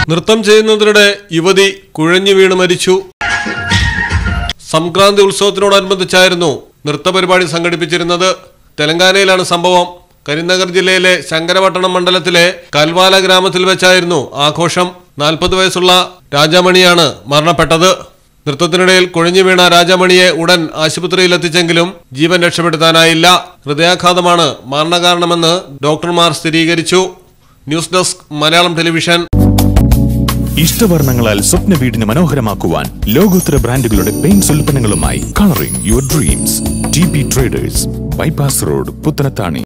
നൃത്തം ചെയ്യുന്നതിനിടെ യുവതി കുഴഞ്ഞു വീണ് മരിച്ചു സംക്രാന്തി ഉത്സവത്തിനോടനുബന്ധിച്ചായിരുന്നു നൃത്തപരിപാടി സംഘടിപ്പിച്ചിരുന്നത് തെലങ്കാനയിലാണ് സംഭവം കരിനഗർ ജില്ലയിലെ ശങ്കരപട്ടണം മണ്ഡലത്തിലെ കൽവാല ഗ്രാമത്തിൽ വെച്ചായിരുന്നു ആഘോഷം നാൽപ്പത് വയസ്സുള്ള രാജാമണിയാണ് മരണപ്പെട്ടത് നൃത്തത്തിനിടയിൽ കുഴഞ്ഞു വീണ രാജാമണിയെ ഉടൻ ആശുപത്രിയിൽ എത്തിച്ചെങ്കിലും ജീവൻ രക്ഷപ്പെടുത്താനായില്ല ഹൃദയാഘാതമാണ് മരണകാരണമെന്ന് ഡോക്ടർമാർ സ്ഥിരീകരിച്ചു ന്യൂസ് ഡെസ്ക് മലയാളം ടെലിവിഷൻ ഇഷ്ടവർണ്ണങ്ങളാൽ സ്വപ്ന വീടിന് മനോഹരമാക്കുവാൻ ലോകോത്തര ബ്രാൻഡുകളുടെ പെയിന്റ്സ് ഉൽപ്പന്നങ്ങളുമായി colouring your dreams T B traders bypass road Puthanathani